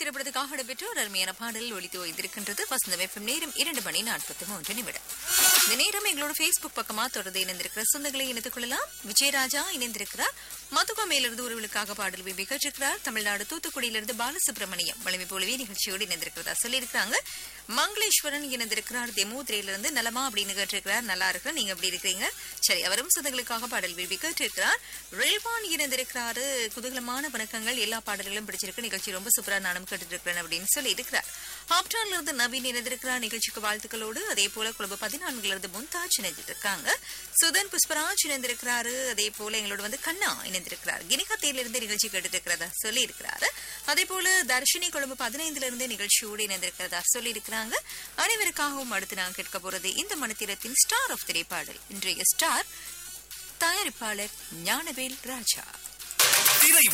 திரைப்படத்துக்காக இடம்பெற்ற ஒரு அருமையான பாடல் ஒலித்து வைத்திருக்கின்றது வசந்தம் எஃப்எம் நேரம் இரண்டு மணி நாற்பத்தி மூன்று நிமிடம் இந்த நேரம் எங்களோட Facebook பக்கமா தொடர்ந்து இணைந்திருக்கிற சொந்தங்களை இணைத்துக் கொள்ளலாம் விஜயராஜா இணைந்திருக்கிறார் மதுகா மேலிருந்து உறவுகளுக்காக பாடல் விபி கேட்டிருக்கிறார் தமிழ்நாடு தூத்துக்குடியிலிருந்து பாலசுப்ரமணியம் வலிமை போலவே நிகழ்ச்சியோடு இணைந்திருக்கிறதா சொல்லியிருக்கிறாங்க மங்களேஸ்வரன் இணைந்திருக்கிறார் தெமோதிரையிலிருந்து நலமா அப்படின்னு கேட்டிருக்கிறார் நல்லா இருக்கிறேன் நீங்க எப்படி இருக்கிறீங்க சரி அவரும் சொந்தங்களுக்காக பாடல் விபி கேட்டிருக்கிறார் ரெல்வான் இணைந்திருக்கிறாரு குதூகலமான வணக்கங்கள் எல்லா பாடல்களும் பிடிச்சிருக்கு நிகழ்ச்சி ரொம்ப சூப்பரா நானும் கேட்டுட்டு இருக்கிறேன் அப்படின்னு சொல்லி இருக்கிறார் ஹாப்டான்ல இருந்து நவீன் இணைந்திருக்கிறார் நிகழ்ச்சிக்கு வாழ்த்துக்களோடு அதே போல குழம்பு பதினான்குல இருந்து மும்தாஜ் இணைஞ்சிட்டு இருக்காங்க சுதன் புஷ்பராஜ் இணைந்திருக்கிறாரு அதே போல எங்களோட வந்து கண்ணா இணைந்திருக்கிறார் கினிகத்தையில இருந்து நிகழ்ச்சி கேட்டுட்டு இருக்கிறதா சொல்லி இருக்கிறாரு அதே போல தர்ஷினி கொழும்பு பதினைந்துல இருந்து நிகழ்ச்சியோடு இணைந்திருக்கிறதா சொல்லி இருக்கிறாங்க அனைவருக்காகவும் அடுத்து நான் கேட்க போறது இந்த மணித்திரத்தின் ஸ்டார் ஆஃப் திரைப்பாடல் இன்றைய ஸ்டார் தயாரிப்பாளர் ஞானவேல் ராஜா திரை